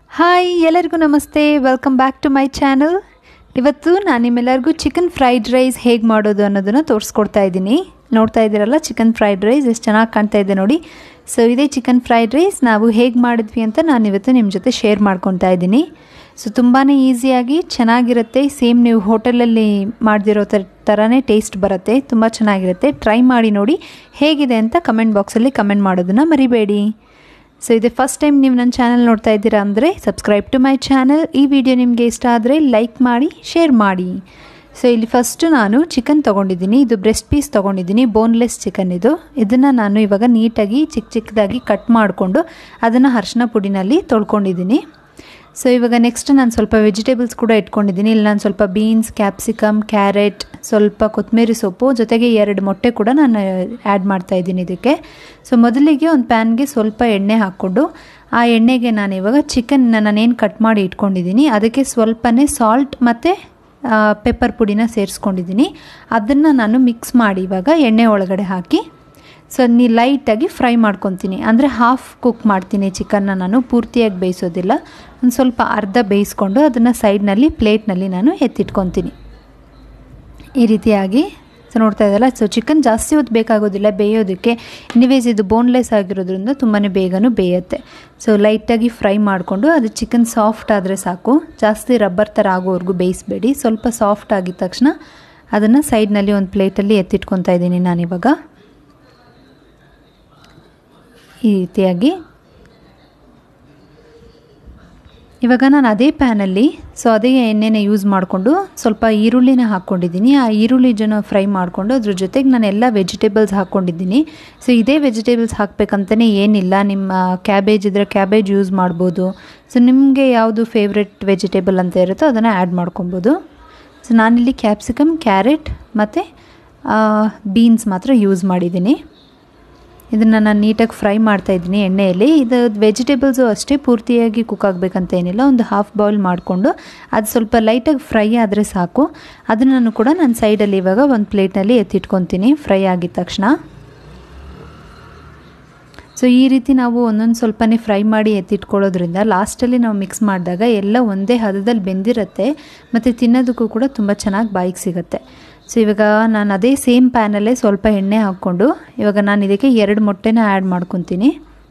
hi ಎಲ್ಲರಿಗೂ ನಮಸ್ತೆ welcome back to my channel ಇವತ್ತು ನಾನು ನಿಮ್ಮೆಲ್ಲರಿಗೂ ಚಿಕನ್ ಫ್ರೈಡ್ ರೈಸ್ ಹೇಗೆ ಮಾಡೋದು ಅನ್ನೋದನ್ನು ತೋರಿಸ್ಕೊಡ್ತಾ ಇದ್ದೀನಿ ನೋಡ್ತಾ ಇದ್ದೀರಲ್ಲ ಚಿಕನ್ ಫ್ರೈಡ್ ರೈಸ್ ಎಷ್ಟು ಚೆನ್ನಾಗಿ ಕಾಣ್ತಾ ಇದೆ ನೋಡಿ ಸೊ ಇದೇ ಚಿಕನ್ ಫ್ರೈಡ್ ರೈಸ್ ನಾವು ಹೇಗೆ ಮಾಡಿದ್ವಿ ಅಂತ ನಾನು ಇವತ್ತು ನಿಮ್ಮ ಜೊತೆ ಶೇರ್ ಮಾಡ್ಕೊತಾ ಇದ್ದೀನಿ ಸೊ ತುಂಬಾ ಈಸಿಯಾಗಿ ಚೆನ್ನಾಗಿರುತ್ತೆ ಸೇಮ್ ನೀವು ಹೋಟೆಲಲ್ಲಿ ಮಾಡ್ದಿರೋ ಥರ ಥರನೇ ಟೇಸ್ಟ್ ಬರುತ್ತೆ ತುಂಬ ಚೆನ್ನಾಗಿರುತ್ತೆ ಟ್ರೈ ಮಾಡಿ ನೋಡಿ ಹೇಗಿದೆ ಅಂತ ಕಮೆಂಟ್ ಬಾಕ್ಸಲ್ಲಿ ಕಮೆಂಟ್ ಮಾಡೋದನ್ನು ಮರಿಬೇಡಿ ಸೊ ಇದು ಫಸ್ಟ್ ಟೈಮ್ ನೀವು ನನ್ನ ಚಾನಲ್ ನೋಡ್ತಾ ಇದ್ದೀರಾ ಅಂದರೆ ಸಬ್ಸ್ಕ್ರೈಬ್ ಟು ಮೈ ಚಾನಲ್ ಈ ವಿಡಿಯೋ ನಿಮಗೆ ಇಷ್ಟ ಆದರೆ ಲೈಕ್ ಮಾಡಿ ಶೇರ್ ಮಾಡಿ ಸೊ ಇಲ್ಲಿ ಫಸ್ಟು ನಾನು ಚಿಕನ್ ತೊಗೊಂಡಿದ್ದೀನಿ ಇದು ಬ್ರೆಸ್ಟ್ ಪೀಸ್ ತೊಗೊಂಡಿದ್ದೀನಿ ಬೋನ್ಲೆಸ್ ಚಿಕನ್ ಇದು ಇದನ್ನು ನಾನು ಇವಾಗ ನೀಟಾಗಿ ಚಿಕ್ಕ ಚಿಕ್ಕದಾಗಿ ಕಟ್ ಮಾಡಿಕೊಂಡು ಅದನ್ನು ಅರ್ಶಿನ ಪುಡಿನಲ್ಲಿ ತೊಳ್ಕೊಂಡಿದ್ದೀನಿ ಸೊ ಇವಾಗ ನೆಕ್ಸ್ಟ್ ನಾನು ಸ್ವಲ್ಪ ವೆಜಿಟೇಬಲ್ಸ್ ಕೂಡ ಇಟ್ಕೊಂಡಿದ್ದೀನಿ ಇಲ್ಲಿ ನಾನು ಸ್ವಲ್ಪ ಬೀನ್ಸ್ ಕ್ಯಾಪ್ಸಿಕಮ್ ಕ್ಯಾರೆಟ್ ಸ್ವಲ್ಪ ಕೊತ್ತಂಬರಿ ಸೊಪ್ಪು ಜೊತೆಗೆ ಎರಡು ಮೊಟ್ಟೆ ಕೂಡ ನಾನು ಆ್ಯಡ್ ಮಾಡ್ತಾ ಇದ್ದೀನಿ ಇದಕ್ಕೆ ಸೊ ಮೊದಲಿಗೆ ಒಂದು ಪ್ಯಾನ್ಗೆ ಸ್ವಲ್ಪ ಎಣ್ಣೆ ಹಾಕ್ಕೊಂಡು ಆ ಎಣ್ಣೆಗೆ ನಾನು ಇವಾಗ ಚಿಕನ್ ನಾನೇನು ಕಟ್ ಮಾಡಿ ಇಟ್ಕೊಂಡಿದ್ದೀನಿ ಅದಕ್ಕೆ ಸ್ವಲ್ಪನೇ ಸಾಲ್ಟ್ ಮತ್ತು ಪೆಪ್ಪರ್ ಪುಡಿನ ಸೇರಿಸ್ಕೊಂಡಿದ್ದೀನಿ ಅದನ್ನು ನಾನು ಮಿಕ್ಸ್ ಮಾಡಿ ಇವಾಗ ಎಣ್ಣೆ ಒಳಗಡೆ ಹಾಕಿ ಸೊ ನೀ ಲೈಟಾಗಿ ಫ್ರೈ ಮಾಡ್ಕೊತೀನಿ ಅಂದರೆ ಹಾಫ್ ಕುಕ್ ಮಾಡ್ತೀನಿ ಚಿಕನ್ನ ನಾನು ಪೂರ್ತಿಯಾಗಿ ಬೇಯಿಸೋದಿಲ್ಲ ಒಂದು ಸ್ವಲ್ಪ ಅರ್ಧ ಬೇಯಿಸ್ಕೊಂಡು ಅದನ್ನು ಸೈಡ್ನಲ್ಲಿ ಪ್ಲೇಟ್ನಲ್ಲಿ ನಾನು ಎತ್ತಿಟ್ಕೊತೀನಿ ಈ ರೀತಿಯಾಗಿ ಸೊ ನೋಡ್ತಾ ಇದ್ದಲ್ಲ ಸೊ ಚಿಕನ್ ಜಾಸ್ತಿ ಹೊತ್ತು ಬೇಕಾಗೋದಿಲ್ಲ ಬೇಯೋದಕ್ಕೆ ಎನಿವೇಸ್ ಇದು ಬೋನ್ಲೆಸ್ ಆಗಿರೋದ್ರಿಂದ ತುಂಬಾ ಬೇಗನೂ ಬೇಯುತ್ತೆ ಸೊ ಲೈಟಾಗಿ ಫ್ರೈ ಮಾಡಿಕೊಂಡು ಅದು ಚಿಕನ್ ಸಾಫ್ಟ್ ಆದರೆ ಸಾಕು ಜಾಸ್ತಿ ರಬ್ಬರ್ ಥರ ಆಗೋವರೆಗೂ ಬೇಯಿಸಬೇಡಿ ಸ್ವಲ್ಪ ಸಾಫ್ಟ್ ಆಗಿದ ತಕ್ಷಣ ಅದನ್ನು ಸೈಡ್ನಲ್ಲಿ ಒಂದು ಪ್ಲೇಟಲ್ಲಿ ಎತ್ತಿಟ್ಕೊತಾ ಇದ್ದೀನಿ ನಾನಿವಾಗ ಈ ರೀತಿಯಾಗಿ ಇವಾಗ ನಾನು ಅದೇ ಪ್ಯಾನಲ್ಲಿ ಸೊ ಅದೇ ಎಣ್ಣೆನ ಯೂಸ್ ಮಾಡಿಕೊಂಡು ಸ್ವಲ್ಪ ಈರುಳ್ಳಿನ ಹಾಕ್ಕೊಂಡಿದ್ದೀನಿ ಆ ಈರುಳ್ಳಿ ಜನ ಫ್ರೈ ಮಾಡಿಕೊಂಡು ಅದ್ರ ಜೊತೆಗೆ ನಾನು ಎಲ್ಲ ವೆಜಿಟೇಬಲ್ಸ್ ಹಾಕ್ಕೊಂಡಿದ್ದೀನಿ ಸೊ ಇದೇ ವೆಜಿಟೇಬಲ್ಸ್ ಹಾಕಬೇಕಂತಲೇ ಏನಿಲ್ಲ ನಿಮ್ಮ ಕ್ಯಾಬೇಜ್ ಇದ್ದರೆ ಕ್ಯಾಬೇಜ್ ಯೂಸ್ ಮಾಡ್ಬೋದು ಸೊ ನಿಮಗೆ ಯಾವುದು ಫೇವ್ರೆಟ್ ವೆಜಿಟೇಬಲ್ ಅಂತ ಇರುತ್ತೋ ಅದನ್ನು ಆ್ಯಡ್ ಮಾಡ್ಕೊಬೋದು ಸೊ ನಾನಿಲ್ಲಿ ಕ್ಯಾಪ್ಸಿಕಮ್ ಕ್ಯಾರೆಟ್ ಮತ್ತು ಬೀನ್ಸ್ ಮಾತ್ರ ಯೂಸ್ ಮಾಡಿದ್ದೀನಿ ಇದನ್ನು ನಾನು ನೀಟಾಗಿ ಫ್ರೈ ಮಾಡ್ತಾಯಿದ್ದೀನಿ ಎಣ್ಣೆಯಲ್ಲಿ ಇದು ವೆಜಿಟೇಬಲ್ಸು ಅಷ್ಟೇ ಪೂರ್ತಿಯಾಗಿ ಕುಕ್ ಆಗಬೇಕಂತ ಏನಿಲ್ಲ ಒಂದು ಹಾಫ್ ಬಾಯ್ಲ್ ಮಾಡಿಕೊಂಡು ಅದು ಸ್ವಲ್ಪ ಲೈಟಾಗಿ ಫ್ರೈ ಆದರೆ ಸಾಕು ಅದನ್ನು ಕೂಡ ನಾನು ಸೈಡಲ್ಲಿ ಇವಾಗ ಒಂದು ಪ್ಲೇಟ್ನಲ್ಲಿ ಎತ್ತಿಟ್ಕೊತೀನಿ ಫ್ರೈ ಆಗಿದ ತಕ್ಷಣ ಸೊ ಈ ರೀತಿ ನಾವು ಒಂದೊಂದು ಸ್ವಲ್ಪನೇ ಫ್ರೈ ಮಾಡಿ ಎತ್ತಿಟ್ಕೊಳ್ಳೋದ್ರಿಂದ ಲಾಸ್ಟಲ್ಲಿ ನಾವು ಮಿಕ್ಸ್ ಮಾಡಿದಾಗ ಎಲ್ಲ ಒಂದೇ ಹದದಲ್ಲಿ ಬೆಂದಿರುತ್ತೆ ಮತ್ತು ತಿನ್ನೋದಕ್ಕೂ ಕೂಡ ತುಂಬ ಚೆನ್ನಾಗಿ ಬಾಯಿಗೆ ಸಿಗುತ್ತೆ ಸೊ ಇವಾಗ ನಾನು ಅದೇ ಸೇಮ್ ಪ್ಯಾನಲ್ಲೇ ಸ್ವಲ್ಪ ಎಣ್ಣೆ ಹಾಕ್ಕೊಂಡು ಇವಾಗ ನಾನು ಇದಕ್ಕೆ ಎರಡು ಮೊಟ್ಟೆನ ಆ್ಯಡ್ ಮಾಡ್ಕೊತೀನಿ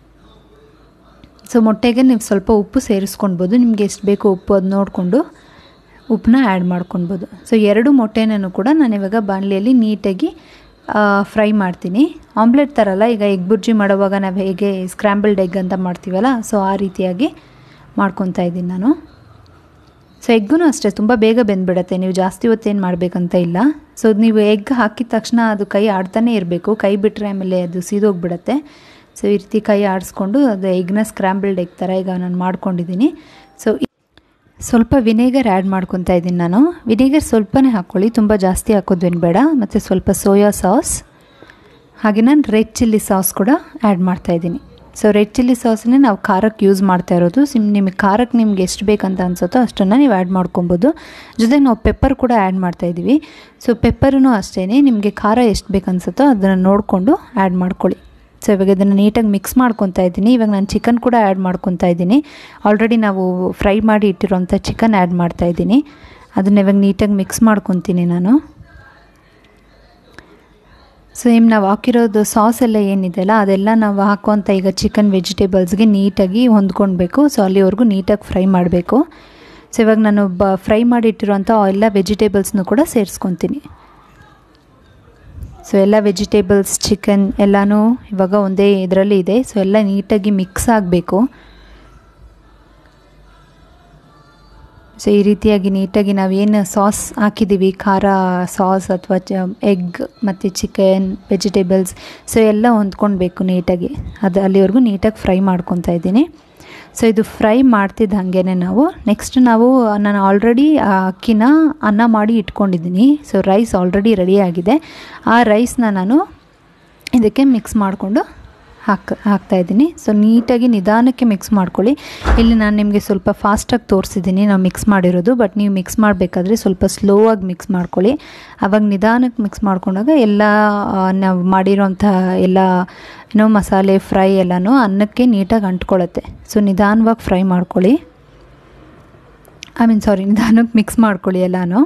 ಸೊ ಮೊಟ್ಟೆಗೆ ನೀವು ಸ್ವಲ್ಪ ಉಪ್ಪು ಸೇರಿಸ್ಕೊಳ್ಬೋದು ನಿಮ್ಗೆ ಎಷ್ಟು ಬೇಕೋ ಉಪ್ಪು ಅದು ನೋಡಿಕೊಂಡು ಉಪ್ಪನ್ನ ಆ್ಯಡ್ ಮಾಡ್ಕೊಳ್ಬೋದು ಸೊ ಎರಡು ಮೊಟ್ಟೆನೂ ಕೂಡ ನಾನು ಇವಾಗ ಬಾಣಲಿಯಲ್ಲಿ ನೀಟಾಗಿ ಫ್ರೈ ಮಾಡ್ತೀನಿ ಆಮ್ಲೆಟ್ ಥರಲ್ಲ ಈಗ ಎಗ್ ಬುರ್ಜಿ ಮಾಡೋವಾಗ ನಾವು ಹೇಗೆ ಸ್ಕ್ರ್ಯಾಂಬಲ್ಡ್ ಎಗ್ ಅಂತ ಮಾಡ್ತೀವಲ್ಲ ಸೊ ಆ ರೀತಿಯಾಗಿ ಮಾಡ್ಕೊತಾ ಇದ್ದೀನಿ ನಾನು ಸೊ ಎಗ್ಗೂ ಅಷ್ಟೇ ತುಂಬ ಬೇಗ ಬೆಂದ್ಬಿಡುತ್ತೆ ನೀವು ಜಾಸ್ತಿ ಹೊತ್ತೇನು ಮಾಡಬೇಕಂತ ಇಲ್ಲ ಸೊ ನೀವು ಎಗ್ ಹಾಕಿದ ತಕ್ಷಣ ಅದು ಕೈ ಆಡ್ತಾನೆ ಇರಬೇಕು ಕೈ ಬಿಟ್ಟರೆ ಆಮೇಲೆ ಅದು ಸೀದೋಗ್ಬಿಡುತ್ತೆ ಸೊ ಈ ರೀತಿ ಕೈ ಆಡಿಸ್ಕೊಂಡು ಅದು ಎಗ್ನ ಸ್ಕ್ರ್ಯಾಂಬಲ್ಡ್ ಎಗ್ ಥರ ಈಗ ನಾನು ಮಾಡ್ಕೊಂಡಿದ್ದೀನಿ ಸೊ ಸ್ವಲ್ಪ ವಿನೇಗರ್ ಆ್ಯಡ್ ಮಾಡ್ಕೊತಾ ಇದ್ದೀನಿ ನಾನು ವಿನೇಗರ್ ಸ್ವಲ್ಪನೇ ಹಾಕ್ಕೊಳ್ಳಿ ತುಂಬ ಜಾಸ್ತಿ ಹಾಕೋದೇನು ಬೇಡ ಮತ್ತು ಸ್ವಲ್ಪ ಸೋಯಾ ಸಾಸ್ ಹಾಗೆ ನಾನು ರೆಡ್ ಚಿಲ್ಲಿ ಸಾಸ್ ಕೂಡ ಆ್ಯಡ್ ಮಾಡ್ತಾಯಿದ್ದೀನಿ ಸೊ ರೆಡ್ ಚಿಲ್ಲಿ ಸಾಸನ್ನೇ ನಾವು ಖಾರಕ್ಕೆ ಯೂಸ್ ಮಾಡ್ತಾ ಇರೋದು ಸಿಮ್ ನಿಮಗೆ ಖಾರಕ್ಕೆ ನಿಮ್ಗೆ ಎಷ್ಟು ಬೇಕಂತ ಅನ್ಸುತ್ತೋ ಅಷ್ಟನ್ನು ನೀವು ಆ್ಯಡ್ ಮಾಡ್ಕೊಬೋದು ಜೊತೆಗೆ ನಾವು ಪೆಪ್ಪರ್ ಕೂಡ ಆ್ಯಡ್ ಮಾಡ್ತಾಯಿದ್ದೀವಿ ಸೊ ಪೆಪ್ಪರೂ ಅಷ್ಟೇ ನಿಮಗೆ ಖಾರ ಎಷ್ಟು ಬೇಕು ಅನ್ಸುತ್ತೋ ಅದನ್ನು ನೋಡಿಕೊಂಡು ಆ್ಯಡ್ ಮಾಡ್ಕೊಳ್ಳಿ ಸೊ ಇವಾಗ ಇದನ್ನು ನೀಟಾಗಿ ಮಿಕ್ಸ್ ಮಾಡ್ಕೊತಾ ಇದ್ದೀನಿ ಇವಾಗ ನಾನು ಚಿಕನ್ ಕೂಡ ಆ್ಯಡ್ ಮಾಡ್ಕೊತಾ ಇದ್ದೀನಿ ಆಲ್ರೆಡಿ ನಾವು ಫ್ರೈ ಮಾಡಿ ಇಟ್ಟಿರೋಂಥ ಚಿಕನ್ ಆ್ಯಡ್ ಮಾಡ್ತಾ ಇದ್ದೀನಿ ಅದನ್ನ ಇವಾಗ ನೀಟಾಗಿ ಮಿಕ್ಸ್ ಮಾಡ್ಕೊತೀನಿ ನಾನು ಸೇಮ್ ನಾವು ಹಾಕಿರೋದು ಸಾಸ್ ಎಲ್ಲ ಏನಿದೆಯಲ್ಲ ಅದೆಲ್ಲ ನಾವು ಹಾಕುವಂಥ ಈಗ ಚಿಕನ್ ವೆಜಿಟೇಬಲ್ಸ್ಗೆ ನೀಟಾಗಿ ಹೊಂದ್ಕೊಳ್ಬೇಕು ಸೊ ಅಲ್ಲಿವರೆಗೂ ನೀಟಾಗಿ ಫ್ರೈ ಮಾಡಬೇಕು ಸೊ ಇವಾಗ ನಾನು ಬ ಫ್ರೈ ಮಾಡಿಟ್ಟಿರೋಂಥ ಎಲ್ಲ ವೆಜಿಟೇಬಲ್ಸ್ನು ಕೂಡ ಸೇರಿಸ್ಕೊತೀನಿ ಸೊ ಎಲ್ಲ ವೆಜಿಟೇಬಲ್ಸ್ ಚಿಕನ್ ಎಲ್ಲನೂ ಇವಾಗ ಒಂದೇ ಇದರಲ್ಲಿ ಇದೆ ಸೊ ಎಲ್ಲ ನೀಟಾಗಿ ಮಿಕ್ಸ್ ಆಗಬೇಕು ಸೊ ಈ ರೀತಿಯಾಗಿ ನೀಟಾಗಿ ನಾವೇನು ಸಾಸ್ ಹಾಕಿದ್ದೀವಿ ಖಾರ ಸಾಸ್ ಅಥವಾ ಚ ಎಗ್ ಮತ್ತು ಚಿಕನ್ ವೆಜಿಟೇಬಲ್ಸ್ ಸೊ ಎಲ್ಲ ಹೊಂದ್ಕೊಳ್ಬೇಕು ನೀಟಾಗಿ ಅದು ಅಲ್ಲಿವರೆಗೂ ನೀಟಾಗಿ ಫ್ರೈ ಮಾಡ್ಕೊತಾ ಇದ್ದೀನಿ ಸೊ ಇದು ಫ್ರೈ ಮಾಡ್ತಿದ್ದ ಹಾಗೇ ನಾವು ನೆಕ್ಸ್ಟ್ ನಾವು ನಾನು ಆಲ್ರೆಡಿ ಅಕ್ಕಿನ ಅನ್ನ ಮಾಡಿ ಇಟ್ಕೊಂಡಿದ್ದೀನಿ ಸೊ ರೈಸ್ ಆಲ್ರೆಡಿ ರೆಡಿಯಾಗಿದೆ ಆ ರೈಸ್ನ ನಾನು ಇದಕ್ಕೆ ಮಿಕ್ಸ್ ಮಾಡಿಕೊಂಡು ಹಾಕ್ ಹಾಕ್ತಾಯಿದ್ದೀನಿ ಸೊ ನೀಟಾಗಿ ನಿಧಾನಕ್ಕೆ ಮಿಕ್ಸ್ ಮಾಡ್ಕೊಳ್ಳಿ ಇಲ್ಲಿ ನಾನು ನಿಮಗೆ ಸ್ವಲ್ಪ ಫಾಸ್ಟಾಗಿ ತೋರಿಸಿದ್ದೀನಿ ನಾವು ಮಿಕ್ಸ್ ಮಾಡಿರೋದು ಬಟ್ ನೀವು ಮಿಕ್ಸ್ ಮಾಡಬೇಕಾದ್ರೆ ಸ್ವಲ್ಪ ಸ್ಲೋ ಆಗಿ ಮಿಕ್ಸ್ ಮಾಡ್ಕೊಳ್ಳಿ ಆವಾಗ ನಿಧಾನಕ್ಕೆ ಮಿಕ್ಸ್ ಮಾಡ್ಕೊಂಡಾಗ ಎಲ್ಲ ನಾವು ಮಾಡಿರೋಂಥ ಎಲ್ಲ ಏನೋ ಮಸಾಲೆ ಫ್ರೈ ಎಲ್ಲನೂ ಅನ್ನಕ್ಕೆ ನೀಟಾಗಿ ಅಂಟ್ಕೊಳ್ಳುತ್ತೆ ಸೊ ನಿಧಾನವಾಗಿ ಫ್ರೈ ಮಾಡ್ಕೊಳ್ಳಿ ಐ ಮೀನ್ ಸಾರಿ ನಿಧಾನಕ್ಕೆ ಮಿಕ್ಸ್ ಮಾಡ್ಕೊಳ್ಳಿ ಎಲ್ಲನೂ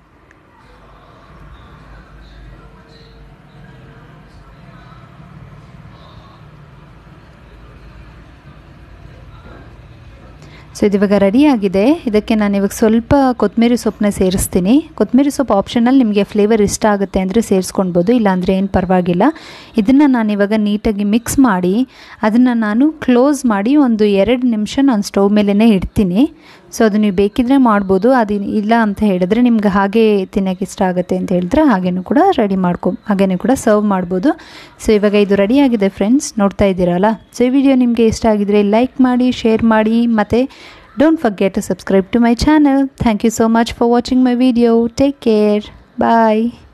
ಸೊ ಇದು ಇವಾಗ ರೆಡಿ ಆಗಿದೆ ಇದಕ್ಕೆ ನಾನು ಇವಾಗ ಸ್ವಲ್ಪ ಕೊತ್ತಂಬರಿ ಸೊಪ್ಪನ್ನ ಸೇರಿಸ್ತೀನಿ ಕೊತ್ತಂಬರಿ ಸೊಪ್ಪು ಆಪ್ಷನಲ್ಲಿ ನಿಮಗೆ ಫ್ಲೇವರ್ ಇಷ್ಟ ಆಗುತ್ತೆ ಅಂದರೆ ಸೇರಿಸ್ಕೊಳ್ಬೋದು ಇಲ್ಲಾಂದರೆ ಏನು ಪರವಾಗಿಲ್ಲ ಇದನ್ನು ನಾನು ಇವಾಗ ನೀಟಾಗಿ ಮಿಕ್ಸ್ ಮಾಡಿ ಅದನ್ನು ನಾನು ಕ್ಲೋಸ್ ಮಾಡಿ ಒಂದು ಎರಡು ನಿಮಿಷ ನಾನು ಸ್ಟವ್ ಮೇಲೇ ಇಡ್ತೀನಿ ಸೊ ಅದು ನೀವು ಬೇಕಿದ್ರೆ ಮಾಡ್ಬೋದು ಅದು ಇಲ್ಲ ಅಂತ ಹೇಳಿದ್ರೆ ನಿಮ್ಗೆ ಹಾಗೆ ತಿನ್ನೋಕ್ಕೆ ಇಷ್ಟ ಆಗುತ್ತೆ ಅಂತ ಹೇಳಿದ್ರೆ ಹಾಗೇನೂ ಕೂಡ ರೆಡಿ ಮಾಡ್ಕೊ ಹಾಗೇನೂ ಕೂಡ ಸರ್ವ್ ಮಾಡ್ಬೋದು ಸೊ ಇವಾಗ ಇದು ರೆಡಿ ಆಗಿದೆ ಫ್ರೆಂಡ್ಸ್ ನೋಡ್ತಾ ಇದ್ದೀರಲ್ಲ ಸೊ ಈ ವಿಡಿಯೋ ನಿಮಗೆ ಇಷ್ಟ ಆಗಿದ್ರೆ ಲೈಕ್ ಮಾಡಿ ಶೇರ್ ಮಾಡಿ ಮತ್ತು don't forget to subscribe to my channel thank you so much for watching my video take care bye